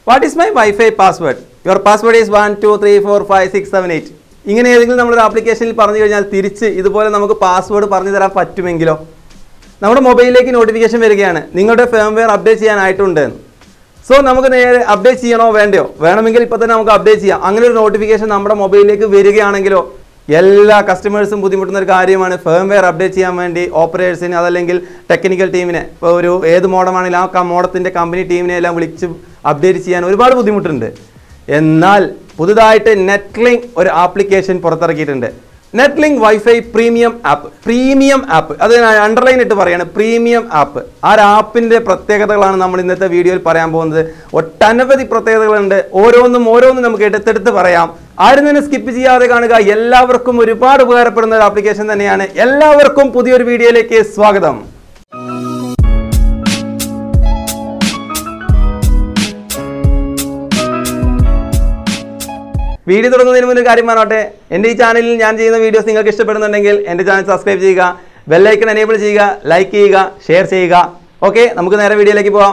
What is my wifi password your password is one two three four five six seven eight ഇങ്ങനെ ഏതെങ്കിലും നമ്മളൊരു ആപ്ലിക്കേഷനിൽ പറഞ്ഞു കഴിഞ്ഞാൽ തിരിച്ച് ഇതുപോലെ നമുക്ക് പാസ്വേഡ് പറഞ്ഞു തരാൻ പറ്റുമെങ്കിലോ നമ്മുടെ മൊബൈലിലേക്ക് നോട്ടിഫിക്കേഷൻ വരികയാണ് നിങ്ങളുടെ ഫേംവെയർ അപ്ഡേറ്റ് ചെയ്യാനായിട്ടുണ്ട് എന്ന്. സോ നമുക്ക് നേരെ അപ്ഡേറ്റ് ചെയ്യണോ വേണ്ടയോ വേണമെങ്കിൽ ഇപ്പോൾ തന്നെ നമുക്ക് അപ്ഡേറ്റ് ചെയ്യാം അങ്ങനെ ഒരു നോട്ടിഫിക്കേഷൻ നമ്മുടെ മൊബൈലിലേക്ക് വരികയാണെങ്കിലോ എല്ലാ കസ്റ്റമേഴ്സും ബുദ്ധിമുട്ടുന്ന ഒരു കാര്യമാണ് ഫേംവെയർ അപ്ഡേറ്റ് ചെയ്യാൻ വേണ്ടി ഓപ്പറേറ്റേഴ്സിന് അതല്ലെങ്കിൽ ടെക്നിക്കൽ ടീമിനെ ഇപ്പോൾ ഒരു ഏത് മോഡമാണെങ്കിലും ആ മോഡത്തിൻ്റെ കമ്പനി ടീമിനെ എല്ലാം വിളിച്ച് അപ്ഡേറ്റ് ചെയ്യാൻ ഒരുപാട് ബുദ്ധിമുട്ടുണ്ട് എന്നാൽ പുതുതായിട്ട് നെറ്റ്ലിങ്ക് ഒരു ആപ്ലിക്കേഷൻ പുറത്തിറക്കിയിട്ടുണ്ട് Netlink wifi premium app premium app അത് ഞാൻ അണ്ടർലൈൻ ഇട്ട് പറയാണ് പ്രീമിയം ആപ്പ് ആ ഒരു ആപ്പിൻ്റെ പ്രത്യേകതകളാണ് നമ്മൾ ഇന്നത്തെ വീഡിയോയിൽ പറയാൻ പോകുന്നത് ഒട്ടനവധി പ്രത്യേകതകളുണ്ട് ഓരോന്നും ഓരോന്നും നമുക്ക് എടുത്തെടുത്ത് പറയാം ആരും തന്നെ സ്കിപ്പ് ചെയ്യാതെ കാണുക എല്ലാവർക്കും ഒരുപാട് ഉപകാരപ്പെടുന്ന ഒരു ആപ്ലിക്കേഷൻ തന്നെയാണ് എല്ലാവർക്കും പുതിയൊരു വീഡിയോയിലേക്ക് സ്വാഗതം വീഡിയോ തുടങ്ങുന്നതിന് മുന്നേ ഒരു കാര്യം പറഞ്ഞോട്ടെ എൻ്റെ ഈ ചാനലിൽ ഞാൻ ചെയ്യുന്ന വീഡിയോസ് നിങ്ങൾക്ക് ഇഷ്ടപ്പെടുന്നുണ്ടെങ്കിൽ എൻ്റെ ചാനൽ സബ്സ്ക്രൈബ് ചെയ്യുക ബെല്ലൈക്കൺ എനേബിൾ ചെയ്യുക ലൈക്ക് ചെയ്യുക ഷെയർ ചെയ്യുക ഓക്കെ നമുക്ക് നേരെ വീഡിയോയിലേക്ക് പോവാം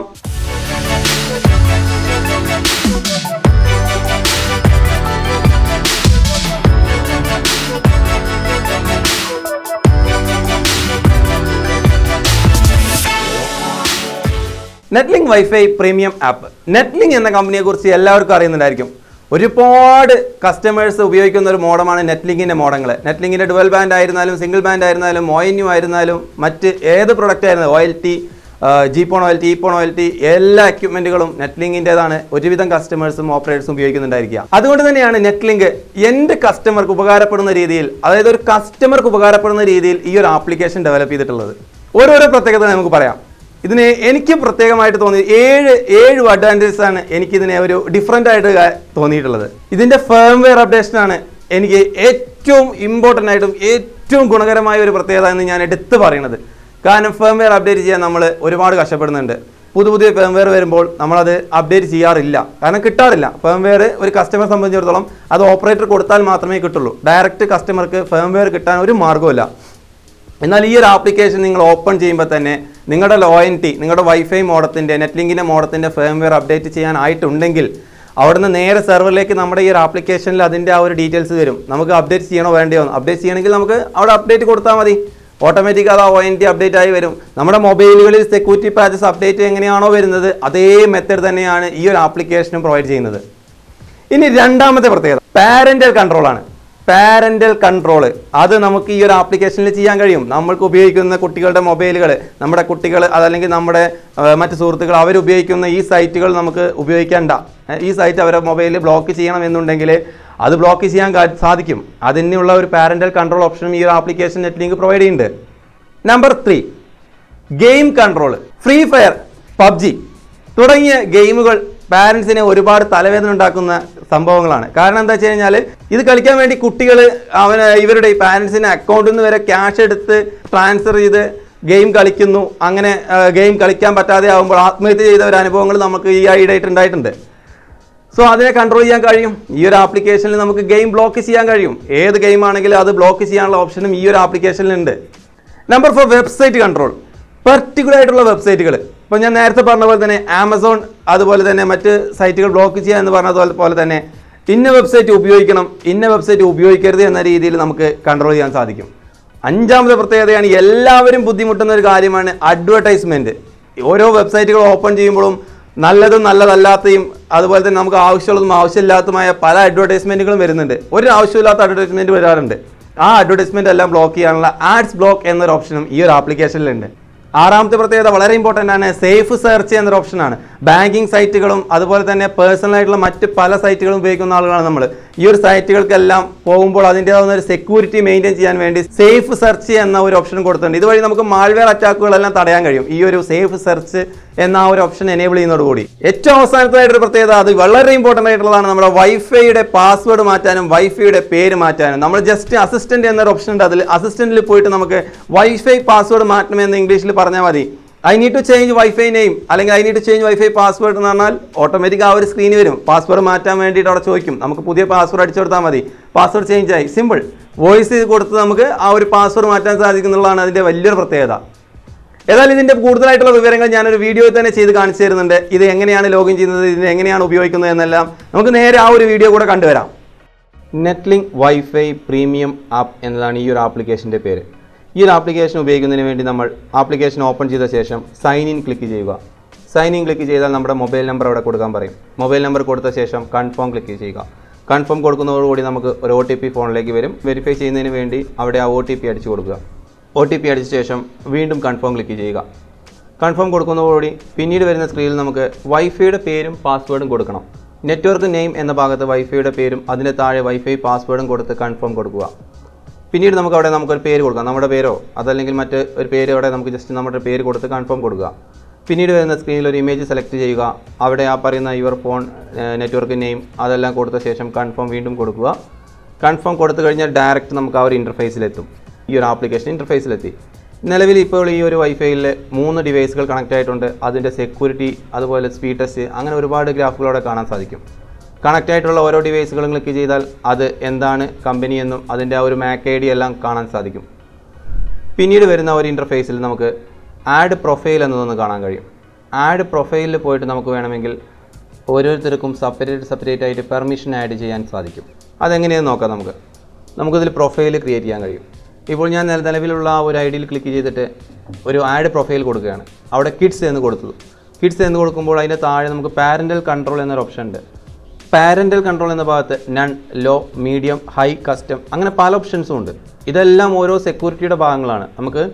Netlink wifi premium app Netlink എന്ന കമ്പനിയെ കുറിച്ച് എല്ലാവർക്കും അറിയുന്നുണ്ടായിരിക്കും ഒരുപാട് കസ്റ്റമേഴ്സ് ഉപയോഗിക്കുന്ന ഒരു മോഡമാണ് നെറ്റ്ലിങ്കിൻ്റെ മോഡങ്ങൾ നെറ്റ്ലിങ്കിൻ്റെ ഡുവൽ ബാൻഡ് ആയിരുന്നാലും സിംഗിൾ ബാൻഡ് ആയിരുന്നാലും ഒ എൻ യു ആയിരുന്നാലും മറ്റ് ഏത് പ്രൊഡക്റ്റ് ആയിരുന്നാലും ഒ എൽ ടി ജീപ്പോൺ ഓയിൽ ടീപ്പോൺ ഓയിൽ ടി എല്ലാ എക്യുപ്മെന്റുകളും നെറ്റ്ലിങ്കിൻ്റെതാണ് ഒരുവിധം കസ്റ്റമേഴ്സും ഓപ്പറേറ്റേഴ്സും ഉപയോഗിക്കുന്നുണ്ടായിരിക്കുക അതുകൊണ്ട് തന്നെയാണ് നെറ്റ്ലിങ്ക് എൻ്റെ കസ്റ്റമർക്ക് ഉപകാരപ്പെടുന്ന രീതിയിൽ അതായത് ഒരു കസ്റ്റമർക്ക് ഉപകാരപ്പെടുന്ന രീതിയിൽ ഈ ഒരു ആപ്ലിക്കേഷൻ ഡെവലപ്പ് ചെയ്തിട്ടുള്ളത് ഓരോരോ പ്രത്യേകത നമുക്ക് പറയാം ഇതിന് എനിക്ക് പ്രത്യേകമായിട്ട് തോന്നി ഏഴ് ഏഴ് അഡ്വാൻറ്റേജസ് ആണ് എനിക്ക് ഇതിനെ ഒരു ഡിഫറെൻ്റ് ആയിട്ട് കാ- തോന്നിയിട്ടുള്ളത് ഇതിൻ്റെ ഫേംവെയർ അപ്ഡേഷൻ ആണ് എനിക്ക് ഏറ്റവും ഇമ്പോർട്ടൻ്റ് ആയിട്ടും ഏറ്റവും ഗുണകരമായ ഒരു പ്രത്യേകത എന്ന് ഞാൻ എടുത്തു പറയുന്നത് കാരണം ഫേംവെയർ അപ്ഡേറ്റ് ചെയ്യാൻ നമ്മൾ ഒരുപാട് കഷ്ടപ്പെടുന്നുണ്ട് പുതിയ പുതിയ ഫേംവെയർ വരുമ്പോൾ നമ്മളത് അപ്ഡേറ്റ് ചെയ്യാറില്ല കാരണം കിട്ടാറില്ല ഫേംവെയർ ഒരു കസ്റ്റമറെ സംബന്ധിച്ചിടത്തോളം അത് ഓപ്പറേറ്റർ കൊടുത്താൽ മാത്രമേ കിട്ടുള്ളൂ ഡയറക്റ്റ് കസ്റ്റമർക്ക് ഫേംവെയർ കിട്ടാൻ ഒരു മാർഗ്ഗമില്ല എന്നാൽ ഈ ഒരു ആപ്ലിക്കേഷൻ നിങ്ങൾ ഓപ്പൺ ചെയ്യുമ്പോൾ തന്നെ നിങ്ങളുടെ ലോയൻറ്റി നിങ്ങളുടെ വൈഫൈ മോഡത്തിൻ്റെ നെറ്റ്ലിങ്കിൻ്റെ മോഡത്തിൻ്റെ ഫേംവെയർ അപ്ഡേറ്റ് ചെയ്യാനായിട്ടുണ്ടെങ്കിൽ അവിടുന്ന് നേരെ സെർവറിലേക്ക് നമ്മുടെ ഈ ഒരു ആപ്ലിക്കേഷനിൽ അതിൻ്റെ ആ ഒരു ഡീറ്റെയിൽസ് വരും നമുക്ക് അപ്ഡേറ്റ് ചെയ്യണോ വേണ്ടയോ അപ്ഡേറ്റ് ചെയ്യണമെങ്കിൽ നമുക്ക് അവിടെ അപ്ഡേറ്റ് കൊടുത്താൽ മതി ഓട്ടോമാറ്റിക് അത് ആ ഒ എൻ ടി അപ്ഡേറ്റ് ആയി വരും നമ്മുടെ മൊബൈലുകളിൽ സെക്യൂരിറ്റി പാച്ചസ് അപ്ഡേറ്റ് എങ്ങനെയാണോ വരുന്നത് അതേ മെത്തേഡ് തന്നെയാണ് ഈ ഒരു ആപ്ലിക്കേഷനും പ്രൊവൈഡ് ചെയ്യുന്നത് ഇനി രണ്ടാമത്തെ പ്രത്യേകത പാരന്റൽ കൺട്രോൾ ആണ് പാരന്റൽ കൺട്രോൾ അത് നമുക്ക് ഈ ഒരു ആപ്ലിക്കേഷനിൽ ചെയ്യാൻ കഴിയും നമ്മൾക്ക് ഉപയോഗിക്കുന്ന കുട്ടികളുടെ മൊബൈലുകൾ നമ്മുടെ കുട്ടികൾ അതല്ലെങ്കിൽ നമ്മുടെ ആ, മറ്റ് സുഹൃത്തുക്കൾ അവർ ഉപയോഗിക്കുന്ന ഈ സൈറ്റുകൾ നമുക്ക് ഉപയോഗിക്കേണ്ട ഏ, ഈ സൈറ്റ് അവരെ മൊബൈലിൽ ബ്ലോക്ക് ചെയ്യണം എന്നുണ്ടെങ്കിൽ അത് ബ്ലോക്ക് ചെയ്യാൻ കാ- സാധിക്കും അതിനുള്ള ഒരു പാരന്റൽ കൺട്രോൾ ഓപ്ഷനും ഈ ഒരു ആപ്ലിക്കേഷൻ നെറ്റ് ലിങ്ക് പ്രൊവൈഡ് ചെയ്യുന്നുണ്ട് number three game control free fire PUBG തുടങ്ങിയ ഗെയിമുകൾ പാരൻസിനെ ഒരുപാട് തലവേദന ഉണ്ടാക്കുന്ന സംഭവങ്ങളാണ് കാരണം എന്താ വെച്ച് കഴിഞ്ഞാൽ ഇത് കളിക്കാൻ വേണ്ടി കുട്ടികൾ അവന് ഇവരുടെ ഈ പാരൻസിൻ്റെ അക്കൗണ്ടിൽ നിന്ന് വരെ ക്യാഷ് എടുത്ത് ട്രാൻസ്ഫർ ചെയ്ത് ഗെയിം കളിക്കുന്നു അങ്ങനെ ഗെയിം കളിക്കാൻ പറ്റാതെ ആകുമ്പോൾ ആത്മഹത്യ ചെയ്ത ഒരു അനുഭവങ്ങൾ നമുക്ക് ഈ ഈയിടെയായിട്ട് ഉണ്ടായിട്ടുണ്ട് സോ അതിനെ കൺട്രോൾ ചെയ്യാൻ കഴിയും ഈ ഒരു ആപ്ലിക്കേഷനിൽ നമുക്ക് ഗെയിം ബ്ലോക്ക് ചെയ്യാൻ കഴിയും ഏത് ഗെയിം ആണെങ്കിലും അത് ബ്ലോക്ക് ചെയ്യാനുള്ള ഓപ്ഷനും ഈ ഒരു ആപ്ലിക്കേഷനിലുണ്ട് number four website control particular ആയിട്ടുള്ള വെബ്സൈറ്റുകൾ ഇപ്പോൾ ഞാൻ നേരത്തെ പറഞ്ഞ പോലെ തന്നെ ആമസോൺ അതുപോലെ തന്നെ മറ്റ് സൈറ്റുകൾ ബ്ലോക്ക് ചെയ്യുക എന്ന് പറഞ്ഞതുപോലെ പോലെ തന്നെ ഇന്ന വെബ്സൈറ്റ് ഉപയോഗിക്കണം ഇന്ന വെബ്സൈറ്റ് ഉപയോഗിക്കരുത് എന്ന രീതിയിൽ നമുക്ക് കൺട്രോൾ ചെയ്യാൻ സാധിക്കും അഞ്ചാമത്തെ പ്രത്യേകതയാണ് എല്ലാവരും ബുദ്ധിമുട്ടുന്ന ഒരു കാര്യമാണ് അഡ്വർടൈസ്മെൻറ്റ് ഓരോ വെബ്സൈറ്റുകൾ ഓപ്പൺ ചെയ്യുമ്പോഴും നല്ലതും നല്ലതല്ലാത്തയും അതുപോലെ തന്നെ നമുക്ക് ആവശ്യമുള്ളതും ആവശ്യമില്ലാത്തതുമായ പല അഡ്വർടൈസ്മെൻറ്റുകളും വരുന്നുണ്ട് ഒരു ആവശ്യമില്ലാത്ത അഡ്വർടൈസ്മെൻറ്റ് വരാറുണ്ട് ആ അഡ്വർടൈസ്മെൻറ്റ് എല്ലാം ബ്ലോക്ക് ചെയ്യാനുള്ള ആഡ്സ് ബ്ലോക്ക് എന്നൊരു ഓപ്ഷനും ഈ ഒരു ആപ്ലിക്കേഷനിലുണ്ട് ആറാമത്തെ പ്രത്യേകത വളരെ ഇമ്പോർട്ടൻ്റ് ആണ് സേഫ് സെർച്ച് എന്നൊരു ഓപ്ഷനാണ് ബാങ്കിങ് സൈറ്റുകളും അതുപോലെ തന്നെ പേഴ്സണൽ ആയിട്ടുള്ള മറ്റ് പല സൈറ്റുകളും ഉപയോഗിക്കുന്ന ആളുകളാണ് നമ്മൾ ഈ ഒരു സൈറ്റുകൾക്കെല്ലാം പോകുമ്പോൾ അതിൻ്റെതാവുന്ന ഒരു സെക്യൂരിറ്റി മെയിൻറ്റെയിൻ ചെയ്യാൻ വേണ്ടി സേഫ് സെർച്ച് എന്ന ഒരു ഓപ്ഷൻ കൊടുത്തിട്ടുണ്ട് ഇതുവഴി നമുക്ക് മാൾവെയർ അറ്റാക്കുകളെല്ലാം തടയാൻ കഴിയും ഈ ഒരു സേഫ് സെർച്ച് എന്ന ആ ഒരു ഓപ്ഷൻ എനേബിൾ ചെയ്യുന്നതോടുകൂടി ഏറ്റവും അവസാനത്തായിട്ടൊരു പ്രത്യേകത അത് വളരെ ഇമ്പോർട്ടൻ്റ് ആയിട്ടുള്ളതാണ് നമ്മുടെ വൈഫൈയുടെ പാസ്വേഡ് മാറ്റാനും വൈഫൈയുടെ പേര് മാറ്റാനും നമ്മൾ ജസ്റ്റ് അസിസ്റ്റന്റ് എന്നൊരു ഓപ്ഷൻ ഉണ്ട് അതിൽ അസിസ്റ്റന്റിൽ പോയിട്ട് നമുക്ക് വൈഫൈ പാസ്വേഡ് മാറ്റണമെന്ന് ഇംഗ്ലീഷിൽ പറഞ്ഞാൽ മതി I need to change wifi name അല്ലെങ്കിൽ I need to change wifi password എന്ന് പറഞ്ഞാൽ ഓട്ടോമാറ്റിക് ആ ഒരു സ്ക്രീൻ വരും പാസ്വേഡ് മാറ്റാൻ വേണ്ടിയിട്ട് അവിടെ ചോദിക്കും നമുക്ക് പുതിയ പാസ്വേഡ് അടിച്ചു കൊടുത്താൽ മതി പാസ്വേഡ് ചേഞ്ച് ആയി സിമ്പിൾ വോയിസ് കൊടുത്ത് നമുക്ക് ആ ഒരു പാസ്വേഡ് മാറ്റാൻ സാധിക്കുന്നുള്ളതാണ് അതിൻ്റെ വലിയൊരു പ്രത്യേകത ഏതായാലും ഇതിന്റെ കൂടുതലായിട്ടുള്ള വിവരങ്ങൾ ഞാനൊരു വീഡിയോയിൽ തന്നെ ചെയ്ത് കാണിച്ചു തരുന്നുണ്ട് ഇത് എങ്ങനെയാണ് ലോഗിൻ ചെയ്യുന്നത് ഇത് എങ്ങനെയാണ് ഉപയോഗിക്കുന്നത് എന്നെല്ലാം നമുക്ക് നേരെ ആ ഒരു വീഡിയോ കൂടെ കണ്ടുവരാം നെറ്റ്ലിങ്ക് വൈഫൈ പ്രീമിയം ആപ്പ് എന്നതാണ് ഈ ഒരു ആപ്ലിക്കേഷൻ്റെ പേര് ഈ ഒരു ആപ്ലിക്കേഷൻ ഉപയോഗിക്കുന്നതിന് വേണ്ടി നമ്മൾ ആപ്ലിക്കേഷൻ ഓപ്പൺ ചെയ്ത ശേഷം സൈൻ ഇൻ ക്ലിക്ക് ചെയ്യുക സൈൻ ഇൻ ക്ലിക്ക് ചെയ്താൽ നമ്മുടെ മൊബൈൽ നമ്പർ അവിടെ കൊടുക്കാൻ പറയും മൊബൈൽ നമ്പർ കൊടുത്ത ശേഷം കൺഫേം ക്ലിക്ക് ചെയ്യുക കൺഫേം കൊടുക്കുന്നതോടുകൂടി നമുക്ക് ഒരു ഒ ടി പി ഫോണിലേക്ക് വരും വെരിഫൈ ചെയ്യുന്നതിന് വേണ്ടി അവിടെ ആ ഒ ടി പി അടിച്ചു കൊടുക്കുക ഒ ടി പി അടിച്ച ശേഷം വീണ്ടും കൺഫേം ക്ലിക്ക് ചെയ്യുക കൺഫേം കൊടുക്കുന്നതോടുകൂടി പിന്നീട് വരുന്ന സ്ക്രീനിൽ നമുക്ക് വൈഫൈയുടെ പേരും പാസ്വേഡും കൊടുക്കണം നെറ്റ്വർക്ക് നെയിം എന്ന ഭാഗത്ത് വൈഫൈയുടെ പേരും അതിന് താഴെ വൈഫൈ പാസ്വേഡും കൊടുത്ത് കൺഫേം കൊടുക്കുക പിന്നീട് നമുക്ക് അവിടെ നമുക്കൊരു പേര് കൊടുക്കാം നമ്മുടെ പേരോ അതല്ലെങ്കിൽ മറ്റ് ഒരു പേര് അവിടെ നമുക്ക് ജസ്റ്റ് നമ്മുടെ പേര് കൊടുത്ത് കൺഫേം കൊടുക്കുക പിന്നീട് വരുന്ന സ്ക്രീനിൽ ഒരു ഇമേജ് സെലക്ട് ചെയ്യുക അവിടെ ആ പറയുന്ന യുവർ ഫോൺ നെറ്റ്വർക്ക് നെയിം അതെല്ലാം കൊടുത്ത ശേഷം കൺഫേം വീണ്ടും കൊടുക്കുക കൺഫേം കൊടുത്തു കഴിഞ്ഞാൽ ഡയറക്റ്റ് നമുക്ക് ആ ഒരു ഇൻ്റർഫേസിലെത്തും ഈ ഒരു ആപ്ലിക്കേഷൻ ഇൻ്റർഫേസിലെത്തി നിലവിൽ ഇപ്പോൾ ഈ ഒരു വൈഫൈയിൽ മൂന്ന് ഡിവൈസുകൾ കണക്റ്റ് ആയിട്ടുണ്ട് അതിൻ്റെ സെക്യൂരിറ്റി അതുപോലെ സ്പീഡ് ടെസ്റ്റ് അങ്ങനെ ഒരുപാട് ഗ്രാഫുകളോടെ കാണാൻ സാധിക്കും കണക്റ്റ് ആയിട്ടുള്ള ഓരോ ഡിവൈസുകളും ക്ലിക്ക് ചെയ്താൽ അത് എന്താണ് കമ്പനി എന്നും അതിൻ്റെ ആ ഒരു മാക് ഐ ഡി എല്ലാം കാണാൻ സാധിക്കും പിന്നീട് വരുന്ന ഒരു ഇൻ്റർഫേസിൽ നമുക്ക് ആഡ് പ്രൊഫൈൽ എന്നതൊന്ന് കാണാൻ കഴിയും ആഡ് പ്രൊഫൈലിൽ പോയിട്ട് നമുക്ക് വേണമെങ്കിൽ ഓരോരുത്തർക്കും സെപ്പറേറ്റ് സെപ്പറേറ്റ് ആയിട്ട് പെർമിഷൻ ആഡ് ചെയ്യാൻ സാധിക്കും അതെങ്ങനെയെന്ന് നോക്കാം നമുക്ക് നമുക്കിതിൽ പ്രൊഫൈൽ ക്രിയേറ്റ് ചെയ്യാൻ കഴിയും ഇപ്പോൾ ഞാൻ നില- നിലവിലുള്ള ആ ഒരു ഐ ഡിയിൽ ക്ലിക്ക് ചെയ്തിട്ട് ഒരു ആഡ് പ്രൊഫൈൽ കൊടുക്കുകയാണ് അവിടെ കിഡ്സ് എന്ന് കൊടുത്തു കിഡ്സ് എന്ന് കൊടുക്കുമ്പോൾ അതിൻ്റെ താഴെ നമുക്ക് പാരൻ്റൽ കൺട്രോൾ എന്നൊരു ഓപ്ഷൻ ഉണ്ട് പാരൻ്റൽ കൺട്രോൾ എന്ന ഭാഗത്ത് none low medium high custom അങ്ങനെ പല ഓപ്ഷൻസും ഉണ്ട് ഇതെല്ലാം ഓരോ സെക്യൂരിറ്റിയുടെ ഭാഗങ്ങളാണ് നമുക്ക്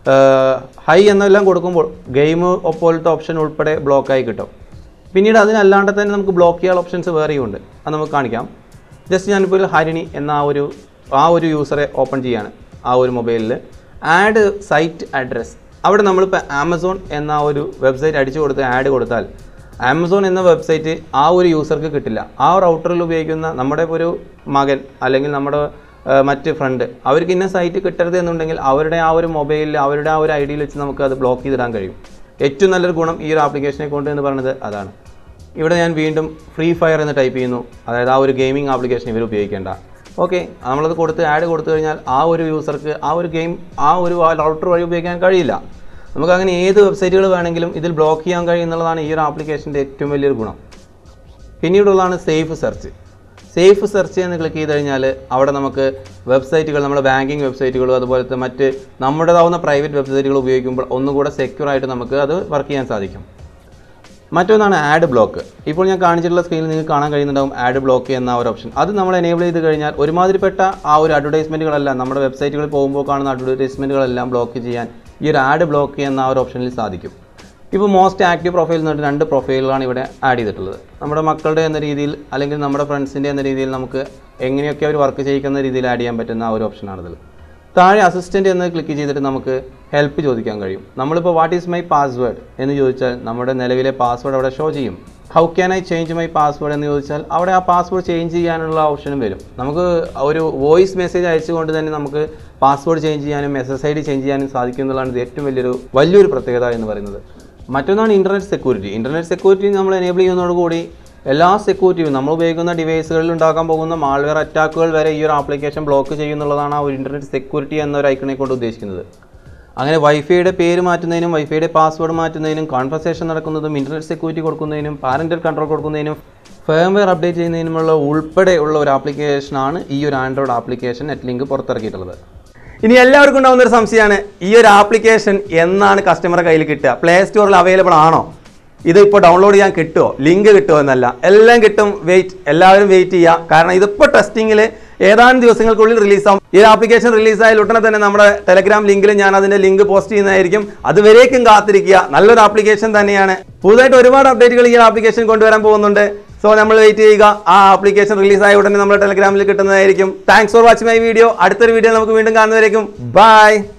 ഹൈ എന്നെല്ലാം കൊടുക്കുമ്പോൾ ഗെയിം പോലത്തെ ഓപ്ഷൻ ഉൾപ്പെടെ ബ്ലോക്കായി കിട്ടും പിന്നീട് അതിനല്ലാണ്ട് തന്നെ നമുക്ക് ബ്ലോക്ക് ചെയ്യാൻ ഓപ്ഷൻസ് വേറെയും ഉണ്ട് അത് നമുക്ക് കാണിക്കാം ജസ്റ്റ് ഞാനിപ്പോൾ ഒരു ഹരിണി എന്ന ആ ഒരു ആ ഒരു യൂസറെ ഓപ്പൺ ചെയ്യാണ് ആ ഒരു മൊബൈലിൽ ആഡ് സൈറ്റ് അഡ്രസ് അവിടെ നമ്മളിപ്പോൾ ആമസോൺ എന്ന ഒരു വെബ്സൈറ്റ് അടിച്ചു കൊടുത്ത് ആഡ് കൊടുത്താൽ ആമസോൺ എന്ന വെബ്സൈറ്റ് ആ ഒരു യൂസർക്ക് കിട്ടില്ല ആ റൗട്ടറിൽ ഉപയോഗിക്കുന്ന നമ്മുടെ ഒരു മകൻ അല്ലെങ്കിൽ നമ്മുടെ ആ, മറ്റ് ഫ്രണ്ട് അവർക്ക് ഇന്ന സൈറ്റ് കിട്ടരുത് എന്നുണ്ടെങ്കിൽ അവരുടെ ആ ഒരു മൊബൈലിൽ അവരുടെ ആ ഒരു ഐ ഡിയിൽ വെച്ച് നമുക്ക് അത് ബ്ലോക്ക് ചെയ്തിടാൻ കഴിയും ഏറ്റവും നല്ലൊരു ഗുണം ഈ ഒരു ആപ്ലിക്കേഷനെ കൊണ്ട് എന്ന് പറയുന്നത് അതാണ് ഇവിടെ ഞാൻ വീണ്ടും ഫ്രീ ഫയർ എന്ന് ടൈപ്പ് ചെയ്യുന്നു അതായത് ആ ഒരു ഗെയിമിംഗ് ആപ്ലിക്കേഷൻ ഇവർ ഉപയോഗിക്കേണ്ട ഓക്കെ നമ്മളത് കൊടുത്ത് ആഡ് കൊടുത്തു കഴിഞ്ഞാൽ ആ ഒരു യൂസർക്ക് ആ ഒരു ഗെയിം ആ ഒരു റൗട്ടർ വഴി ഉപയോഗിക്കാൻ കഴിയില്ല നമുക്ക് അങ്ങനെ ഏത് വെബ്സൈറ്റുകൾ വേണമെങ്കിലും ഇതിൽ ബ്ലോക്ക് ചെയ്യാൻ കഴിയും എന്നുള്ളതാണ് ഈ ഒരു ആപ്ലിക്കേഷൻ്റെ ഏറ്റവും വലിയൊരു ഗുണം പിന്നീടുള്ളതാണ് സേഫ് സെർച്ച് സേഫ് സെർച്ച് എന്ന് ക്ലിക്ക് ചെയ്ത് കഴിഞ്ഞാൽ അവിടെ നമുക്ക് വെബ്സൈറ്റുകൾ നമ്മുടെ ബാങ്കിങ് വെബ്സൈറ്റുകളും അതുപോലത്തെ മറ്റ് നമ്മുടേതാവുന്ന പ്രൈവറ്റ് വെബ്സൈറ്റുകൾ ഉപയോഗിക്കുമ്പോൾ ഒന്നുകൂടെ സെക്യൂർ ആയിട്ട് നമുക്ക് അത് വർക്ക് ചെയ്യാൻ സാധിക്കും മറ്റൊന്നാണ് ആഡ് ബ്ലോക്ക് ഇപ്പോൾ ഞാൻ കാണിച്ചിട്ടുള്ള സ്ക്രീനിൽ നിങ്ങൾക്ക് കാണാൻ കഴിയുന്നുണ്ടാവും ആഡ് ബ്ലോക്ക് എന്ന ഒരു ഓപ്ഷൻ അത് നമ്മൾ എനേബിൾ ചെയ്ത് കഴിഞ്ഞാൽ ഒരുമാതിരിപ്പെട്ട ആ ഒരു അഡ്വർടൈസ്മെൻറ്റുകളെല്ലാം നമ്മുടെ വെബ്സൈറ്റുകളിൽ പോകുമ്പോൾ കാണുന്ന അഡ്വർടൈസ്മെൻറ്റുകളെല്ലാം ബ്ലോക്ക് ചെയ്യാൻ ഈ ഒരു ആഡ് ബ്ലോക്ക് എന്ന ആ ഒരു ഓപ്ഷനിൽ സാധിക്കും ഇപ്പോൾ മോസ്റ്റ് ആക്റ്റീവ് പ്രൊഫൈൽ എന്ന് പറഞ്ഞിട്ട് രണ്ട് പ്രൊഫൈലുകളാണ് ഇവിടെ ആഡ് ചെയ്തിട്ടുള്ളത് നമ്മുടെ മക്കളുടെ എന്ന രീതിയിൽ അല്ലെങ്കിൽ നമ്മുടെ ഫ്രണ്ട്സിൻ്റെ എന്ന രീതിയിൽ നമുക്ക് എങ്ങനെയൊക്കെ അവർ വർക്ക് ചെയ്യിക്കുന്ന രീതിയിൽ ആഡ് ചെയ്യാൻ പറ്റുന്ന ആ ഒരു ഓപ്ഷനാണിതിൽ താഴെ അസിസ്റ്റൻ്റ് എന്ന് ക്ലിക്ക് ചെയ്തിട്ട് നമുക്ക് ഹെൽപ്പ് ചോദിക്കാൻ കഴിയും നമ്മളിപ്പോൾ വാട്ട് ഈസ് മൈ പാസ്വേഡ് എന്ന് ചോദിച്ചാൽ നമ്മുടെ നിലവിലെ പാസ്വേഡ് അവിടെ ഷോ ചെയ്യും how can I change my password എന്ന് ചോദിച്ചാൽ അവിടെ ആ പാസ്വേഡ് ചേഞ്ച് ചെയ്യാനുള്ള ഓപ്ഷനും വരും നമുക്ക് ഒരു വോയിസ് മെസ്സേജ് അയച്ചുകൊണ്ട് തന്നെ നമുക്ക് പാസ്വേഡ് ചേഞ്ച് ചെയ്യാനും S S I D change ചെയ്യാനും സാധിക്കും എന്നുള്ളതാണ് ഇത് ഏറ്റവും വലിയൊരു വലിയൊരു പ്രത്യേകത എന്ന് പറയുന്നത് മറ്റൊന്നാണ് ഇൻ്റർനെറ്റ് സെക്യൂരിറ്റി ഇൻ്റർനെറ്റ് സെക്യൂരിറ്റി നമ്മൾ എനേബിൾ ചെയ്യുന്നതോടുകൂടി എല്ലാ സെക്യൂരിറ്റിയും നമ്മൾ ഉപയോഗിക്കുന്ന ഡിവൈസുകളിൽ ഉണ്ടാക്കാൻ പോകുന്ന മാൾവെയർ അറ്റാക്കുകൾ വരെ ഈ ഒരു ആപ്ലിക്കേഷൻ ബ്ലോക്ക് ചെയ്യുന്നുള്ളതാണ് ആ ഒരു ഇൻ്റർനെറ്റ് സെക്യൂരിറ്റി എന്ന ഒരു ഐക്കണെ കൊണ്ട് ഉദ്ദേശിക്കുന്നത് അങ്ങനെ വൈഫൈയുടെ പേര് മാറ്റുന്നതിനും വൈഫൈയുടെ പാസ്വേഡ് മാറ്റുന്നതിനും കോൺവെർസേഷൻ നടക്കുന്നതും ഇൻ്റർനെറ്റ് സെക്യൂരിറ്റി കൊടുക്കുന്നതിനും പാരൻ്റൽ കൺട്രോൾ കൊടുക്കുന്നതിനും ഫേംവെയർ അപ്ഡേറ്റ് ചെയ്യുന്നതിനുമുള്ള ഉൾപ്പെടെയുള്ള ഒരു ആപ്ലിക്കേഷനാണ് ഈ ഒരു ആൻഡ്രോയിഡ് ആപ്ലിക്കേഷൻ നെറ്റ് ലിങ്ക് പുറത്തിറക്കിയിട്ടുള്ളത് ഇനി എല്ലാവർക്കും ഉണ്ടാവുന്ന ഒരു സംശയമാണ് ഈ ഒരു ആപ്ലിക്കേഷൻ എന്നാണ് കസ്റ്റമറെ കയ്യിൽ കിട്ടുക പ്ലേ സ്റ്റോറിൽ അവൈലബിൾ ആണോ ഇത് ഇപ്പോൾ ഡൗൺലോഡ് ചെയ്യാൻ കിട്ടുമോ ലിങ്ക് കിട്ടുമോ എന്നല്ല എല്ലാം കിട്ടും വെയിറ്റ് എല്ലാവരും വെയിറ്റ് ചെയ്യുക കാരണം ഇതിപ്പോൾ ടെസ്റ്റിങ്ങിൽ ഏതാനും ദിവസങ്ങൾക്കുള്ളിൽ റിലീസാവും ഈ ആപ്ലിക്കേഷൻ റിലീസായാൽ ഉടനെ തന്നെ നമ്മുടെ ടെലഗ്രാം ലിങ്കിൽ ഞാൻ അതിന്റെ ലിങ്ക് പോസ്റ്റ് ചെയ്യുന്നതായിരിക്കും അതുവരേക്കും കാത്തിരിക്കുക നല്ലൊരു ആപ്ലിക്കേഷൻ തന്നെയാണ് പുതുതായിട്ട് ഒരുപാട് അപ്ഡേറ്റുകൾ ഈ ആപ്ലിക്കേഷൻ കൊണ്ടുവരാൻ പോകുന്നുണ്ട് സോ നമ്മൾ വെയിറ്റ് ചെയ്യുക ആ ആപ്ലിക്കേഷൻ റിലീസായ ഉടനെ നമ്മുടെ ടെലഗ്രാമിൽ കിട്ടുന്നതായിരിക്കും thanks for watching my video അടുത്തൊരു വീഡിയോ നമുക്ക് വീണ്ടും കാണുന്നവരേക്കും ബൈ